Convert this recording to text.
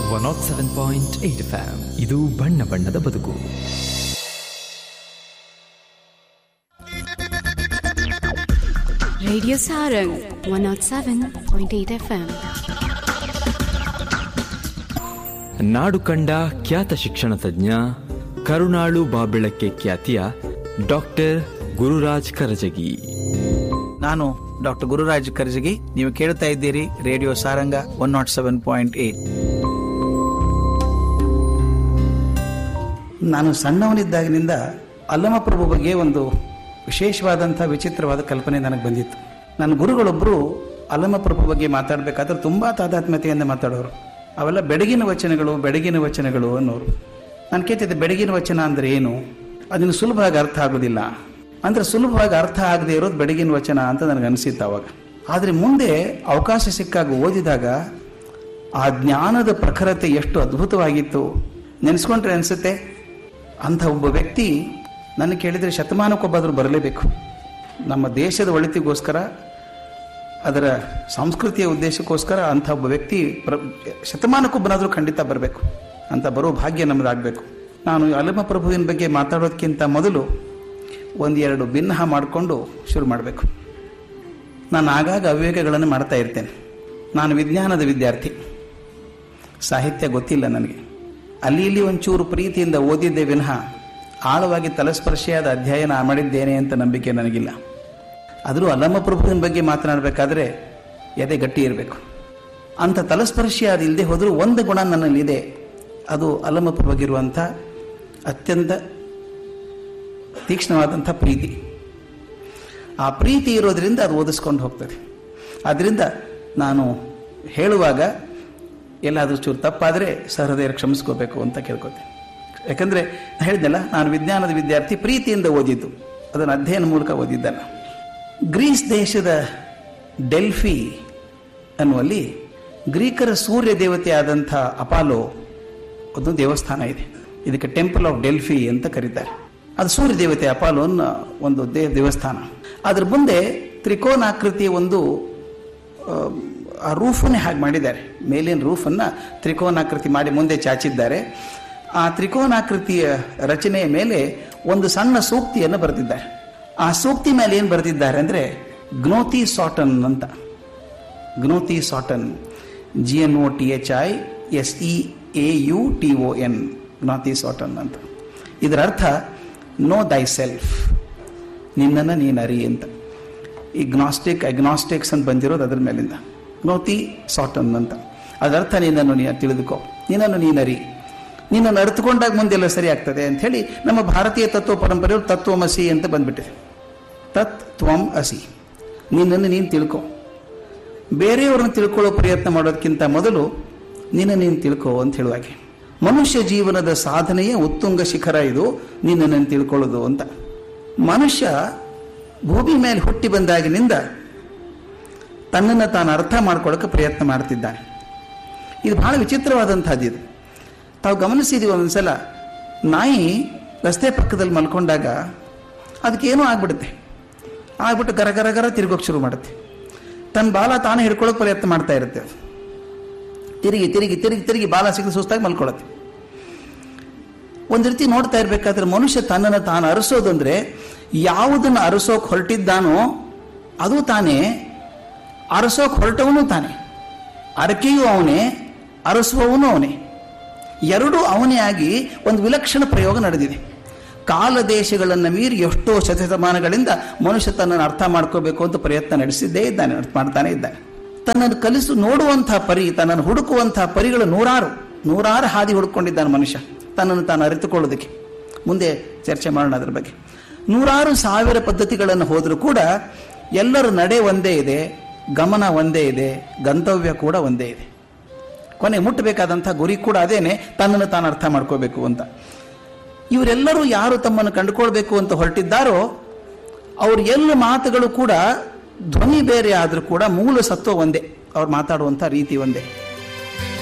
One nought seven point eight FM ಇದು ಬಣ್ಣ ಬಣ್ಣದ ಬದುಕು Radio Sarang 107.8 FM. ನಾಡು ಕಂಡ ಖ್ಯಾತ ಶಿಕ್ಷಣ ತಜ್ಞ ಕರುಣಾಳು ಬಾಬೆಳಕ್ಕೆ ಖ್ಯಾತಿಯ ಡಾಕ್ಟರ್ ಗುರುರಾಜ್ ಕರಜಗಿ ನಾನು ಡಾಕ್ಟರ್ ಗುರುರಾಜ್ ಕರ್ಜಗಿ ನೀವು ಕೇಳ್ತಾ ಇದ್ದೀರಿ radio Saranga one nought seven point eight ನಾನು ಸಣ್ಣವನಿದ್ದಾಗಿನಿಂದ ಅಲ್ಲಮಪ್ರಭು ಬಗ್ಗೆ ಒಂದು ವಿಶೇಷವಾದಂಥ ವಿಚಿತ್ರವಾದ ಕಲ್ಪನೆ ನನಗೆ ಬಂದಿತ್ತು ನನ್ನ ಗುರುಗಳೊಬ್ಬರು ಅಲ್ಲಮಪ್ರಭು ಬಗ್ಗೆ ಮಾತಾಡಬೇಕಾದ್ರೆ ತುಂಬ ತಾದಾತ್ಮ್ಯತೆಯಿಂದ ಮಾತಾಡೋರು ಅವೆಲ್ಲ ಬೆಡಗಿನ ವಚನಗಳು ಬೆಡಗಿನ ವಚನಗಳು ಅನ್ನೋರು ನಾನು ಕೇಳ್ತಿದ್ದೆ ಬೆಡಗಿನ ವಚನ ಅಂದರೆ ಏನು ಅದನ್ನು ಸುಲಭವಾಗಿ ಅರ್ಥ ಆಗೋದಿಲ್ಲ ಅಂದ್ರೆ ಸುಲಭವಾಗಿ ಅರ್ಥ ಆಗದೆ ಇರೋದು ಬೆಡಗಿನ ವಚನ ಅಂತ ನನಗೆ ಅನಿಸಿತ್ತು ಅವಾಗ ಆದರೆ ಮುಂದೆ ಅವಕಾಶ ಸಿಕ್ಕಾಗ ಓದಿದಾಗ ಆ ಜ್ಞಾನದ ಪ್ರಖರತೆ ಎಷ್ಟು ಅದ್ಭುತವಾಗಿತ್ತು ನೆನೆಸ್ಕೊಂಡ್ರೆ ಅನಿಸುತ್ತೆ ಅಂಥ ಒಬ್ಬ ವ್ಯಕ್ತಿ ನನ್ನ ಕೇಳಿದರೆ ಶತಮಾನಕ್ಕೊಬ್ಬಾದರೂ ಬರಲೇಬೇಕು ನಮ್ಮ ದೇಶದ ಒಳಿತಿಗೋಸ್ಕರ ಅದರ ಸಂಸ್ಕೃತಿಯ ಉದ್ದೇಶಕ್ಕೋಸ್ಕರ ಅಂಥ ಒಬ್ಬ ವ್ಯಕ್ತಿ ಪ್ರ ಶತಮಾನಕ್ಕೊಬ್ಬನಾದರೂ ಖಂಡಿತ ಬರಬೇಕು ಅಂತ ಬರೋ ಭಾಗ್ಯ ನಮ್ಮದಾಗಬೇಕು ನಾನು ಅಲಮ ಪ್ರಭುವಿನ ಬಗ್ಗೆ ಮಾತಾಡೋದಕ್ಕಿಂತ ಮೊದಲು ಒಂದೆರಡು ಭಿನ್ನಹ ಮಾಡಿಕೊಂಡು ಶುರು ಮಾಡಬೇಕು ನಾನು ಆಗಾಗ ಅವಿವೇಕಗಳನ್ನು ಮಾಡ್ತಾ ಇರ್ತೇನೆ ನಾನು ವಿಜ್ಞಾನದ ವಿದ್ಯಾರ್ಥಿ ಸಾಹಿತ್ಯ ಗೊತ್ತಿಲ್ಲ ನನಗೆ ಅಲ್ಲಿ ಇಲ್ಲಿ ಒಂಚೂರು ಪ್ರೀತಿಯಿಂದ ಓದಿದ್ದೆ ವಿನಃ ಆಳವಾಗಿ ತಲಸ್ಪರ್ಶಿಯಾದ ಅಧ್ಯಯನ ಮಾಡಿದ್ದೇನೆ ಅಂತ ನಂಬಿಕೆ ನನಗಿಲ್ಲ ಆದರೂ ಅಲ್ಲಮ್ಮ ಪ್ರಭುವಿನ ಬಗ್ಗೆ ಮಾತನಾಡಬೇಕಾದ್ರೆ ಎದೆ ಗಟ್ಟಿ ಇರಬೇಕು ಅಂಥ ತಲಸ್ಪರ್ಶಿಯಾದ ಇಲ್ಲದೆ ಹೋದರೂ ಒಂದು ಗುಣ ನನ್ನಲ್ಲಿದೆ ಅದು ಅಲ್ಲಮ್ಮ ಪ್ರಭುಗಿರುವಂಥ ಅತ್ಯಂತ ತೀಕ್ಷ್ಣವಾದಂಥ ಪ್ರೀತಿ ಆ ಪ್ರೀತಿ ಇರೋದ್ರಿಂದ ಅದು ಓದಿಸ್ಕೊಂಡು ಹೋಗ್ತದೆ ಆದ್ದರಿಂದ ನಾನು ಹೇಳುವಾಗ ಎಲ್ಲಾದರೂ ಚೂರು ತಪ್ಪಾದರೆ ಸಹೃದಯರು ಕ್ಷಮಿಸ್ಕೋಬೇಕು ಅಂತ ಕೇಳ್ಕೊತೀನಿ ಯಾಕಂದರೆ ಹೇಳಿದ್ನಲ್ಲ ನಾನು ವಿಜ್ಞಾನದ ವಿದ್ಯಾರ್ಥಿ ಪ್ರೀತಿಯಿಂದ ಓದಿದ್ದು ಅದನ್ನು ಅಧ್ಯಯನ ಮೂಲಕ ಓದಿದ್ದಲ್ಲ ಗ್ರೀಸ್ ದೇಶದ ಡೆಲ್ಫಿ ಅನ್ನುವಲ್ಲಿ ಗ್ರೀಕರ ಸೂರ್ಯ ದೇವತೆ ಆದಂಥ ಅಪಾಲೋ ಒಂದು ದೇವಸ್ಥಾನ ಇದೆ ಇದಕ್ಕೆ ಟೆಂಪಲ್ ಆಫ್ ಡೆಲ್ಫಿ ಅಂತ ಕರೀತಾರೆ ಅದು ಸೂರ್ಯ ದೇವತೆ ಅಪಾಲೋ ಅನ್ನೋ ಒಂದು ದೇ ದೇವಸ್ಥಾನ ಅದ್ರ ಮುಂದೆ ತ್ರಿಕೋನಾಕೃತಿಯ ಒಂದು ಆ, ಆ ರೂಫನ್ನೇ ಹಾಗೆ ಮಾಡಿದ್ದಾರೆ ಮೇಲಿನ ರೂಫನ್ನು ತ್ರಿಕೋನಾಕೃತಿ ಮಾಡಿ ಮುಂದೆ ಚಾಚಿದ್ದಾರೆ ಆ ತ್ರಿಕೋನಾಕೃತಿಯ ರಚನೆಯ ಮೇಲೆ ಒಂದು ಸಣ್ಣ ಸೂಕ್ತಿಯನ್ನು ಬರೆದಿದ್ದಾರೆ ಆ ಸೂಕ್ತಿ ಮೇಲೆ ಏನು ಬರೆದಿದ್ದಾರೆ ಅಂದರೆ ಗ್ನೋತಿ ಸಾಟನ್ ಅಂತ ಗ್ನೋತಿ ಸಾಟನ್ G N O T H I S E A U T O N ಗ್ನಾತಿ ಸಾಟನ್ ಅಂತ ಇದರ ಅರ್ಥ ನೋ ದೈ ಸೆಲ್ಫ್ ನಿನ್ನನ್ನು ನೀನು ಅರಿ ಅಂತ ಈ ಗ್ನಾಸ್ಟಿಕ್ ಅಗ್ನಾಸ್ಟಿಕ್ಸ್ ಅಂತ ಬಂದಿರೋದು ಅದ್ರ ಮೇಲಿಂದ ಗ್ನೋತಿ ಸಾಟನ್ ಅಂತ ಅದರ ಅರ್ಥ ನಿನ್ನನ್ನು ನೀನು ತಿಳಿದುಕೋ ನಿನ್ನನ್ನು ನೀನು ಅರಿ ನಿನ್ನನ್ನು ಅರಿತುಕೊಂಡಾಗ ಮುಂದೆಲ್ಲ ಸರಿ ಆಗ್ತದೆ ಅಂತ ಹೇಳಿ ನಮ್ಮ ಭಾರತೀಯ ತತ್ವ ಪರಂಪರೆಯವರು ತತ್ವಮಸಿ ಅಂತ ಬಂದ್ಬಿಟ್ಟಿದೆ ತತ್ ತ್ವಂ ಅಸಿ ನಿನ್ನನ್ನು ನೀನು ತಿಳ್ಕೊ ಬೇರೆಯವ್ರನ್ನ ತಿಳ್ಕೊಳ್ಳೋ ಪ್ರಯತ್ನ ಮಾಡೋದಕ್ಕಿಂತ ಮೊದಲು ನಿನ್ನ ನೀನು ತಿಳ್ಕೊ ಅಂತ ಹೇಳುವಾಗೆ ಮನುಷ್ಯ ಜೀವನದ ಸಾಧನೆಯ ಉತ್ತುಂಗ ಶಿಖರ ಇದು ನಿನ್ನನ್ನು ತಿಳ್ಕೊಳ್ಳೋದು ಅಂತ ಮನುಷ್ಯ ಭೂಮಿ ಮೇಲೆ ಹುಟ್ಟಿ ಬಂದಾಗಿನಿಂದ ತನ್ನನ್ನು ತಾನು ಅರ್ಥ ಮಾಡ್ಕೊಳ್ಳೋಕೆ ಪ್ರಯತ್ನ ಮಾಡ್ತಿದ್ದಾನೆ ಇದು ಬಹಳ ವಿಚಿತ್ರವಾದಂಥದ್ದು ಇದು ತಾವು ಗಮನಿಸಿದೀವಿ ಒಂದ್ಸಲ ನಾಯಿ ರಸ್ತೆ ಪಕ್ಕದಲ್ಲಿ ಮಲ್ಕೊಂಡಾಗ ಅದಕ್ಕೇನೋ ಆಗ್ಬಿಡುತ್ತೆ ಆಗ್ಬಿಟ್ಟು ಗರ ಗರ ಗರ ತಿರುಗೋಕೆ ಶುರು ಮಾಡುತ್ತೆ ತನ್ನ ಬಾಲ ತಾನೇ ಹಿಡ್ಕೊಳ್ಳೋಕೆ ಪ್ರಯತ್ನ ಮಾಡ್ತಾ ಇರುತ್ತೆ ಅದು ತಿರುಗಿ ತಿರುಗಿ ತಿರುಗಿ ತಿರುಗಿ ಬಾಲ ಸಿಕ್ಕಿ ಸುಸ್ತಾಗಿ ಮಲ್ಕೊಳ್ಳುತ್ತೆ ಒಂದು ರೀತಿ ನೋಡ್ತಾ ಇರಬೇಕಾದ್ರೆ ಮನುಷ್ಯ ತನ್ನನ್ನು ತಾನು ಅರಸೋದಂದ್ರೆ ಯಾವುದನ್ನು ಅರಸೋಕೆ ಹೊರಟಿದ್ದಾನೋ ಅದು ತಾನೇ ಅರಸೋಕೆ ಹೊರಟವನು ತಾನೇ ಅರಕೆಯೂ ಅವನೇ ಅರಸುವವನು ಅವನೇ ಎರಡೂ ಅವನೇ ಆಗಿ ಒಂದು ವಿಲಕ್ಷಣ ಪ್ರಯೋಗ ನಡೆದಿದೆ ಕಾಲ ದೇಶಗಳನ್ನು ಮೀರಿ ಎಷ್ಟೋ ಶತಶತಮಾನಗಳಿಂದ ಮನುಷ್ಯ ತನ್ನನ್ನು ಅರ್ಥ ಮಾಡ್ಕೋಬೇಕು ಅಂತ ಪ್ರಯತ್ನ ನಡೆಸಿದ್ದೇ ಇದ್ದಾನೆ ಅರ್ಥ ಮಾಡ್ತಾನೆ ಇದ್ದಾನೆ ತನ್ನನ್ನು ಕಲಿಸು ನೋಡುವಂತಹ ಪರಿ ತನ್ನನ್ನು ಹುಡುಕುವಂತಹ ಪರಿಗಳು ನೂರಾರು ನೂರಾರು ಹಾದಿ ಹುಡುಕೊಂಡಿದ್ದಾನೆ ಮನುಷ್ಯ ತನ್ನನ್ನು ತಾನು ಅರಿತುಕೊಳ್ಳೋದಕ್ಕೆ ಮುಂದೆ ಚರ್ಚೆ ಮಾಡೋಣ ಅದ್ರ ಬಗ್ಗೆ ನೂರಾರು ಸಾವಿರ ಪದ್ಧತಿಗಳನ್ನು ಹೋದರೂ ಕೂಡ ಎಲ್ಲರ ನಡೆ ಒಂದೇ ಇದೆ ಗಮನ ಒಂದೇ ಇದೆ ಗಂತವ್ಯ ಕೂಡ ಒಂದೇ ಇದೆ ಕೊನೆ ಮುಟ್ಟಬೇಕಾದಂಥ ಗುರಿ ಕೂಡ ಅದೇನೆ ತನ್ನನ್ನು ತಾನು ಅರ್ಥ ಮಾಡ್ಕೋಬೇಕು ಅಂತ ಇವರೆಲ್ಲರೂ ಯಾರು ತಮ್ಮನ್ನು ಕಂಡುಕೊಳ್ಬೇಕು ಅಂತ ಹೊರಟಿದ್ದಾರೋ ಅವ್ರ ಎಲ್ಲ ಮಾತುಗಳು ಕೂಡ ಧ್ವನಿ ಬೇರೆ ಆದರೂ ಕೂಡ ಮೂಲ ಸತ್ವ ಒಂದೇ ಅವ್ರು ಮಾತಾಡುವಂಥ ರೀತಿ ಒಂದೇ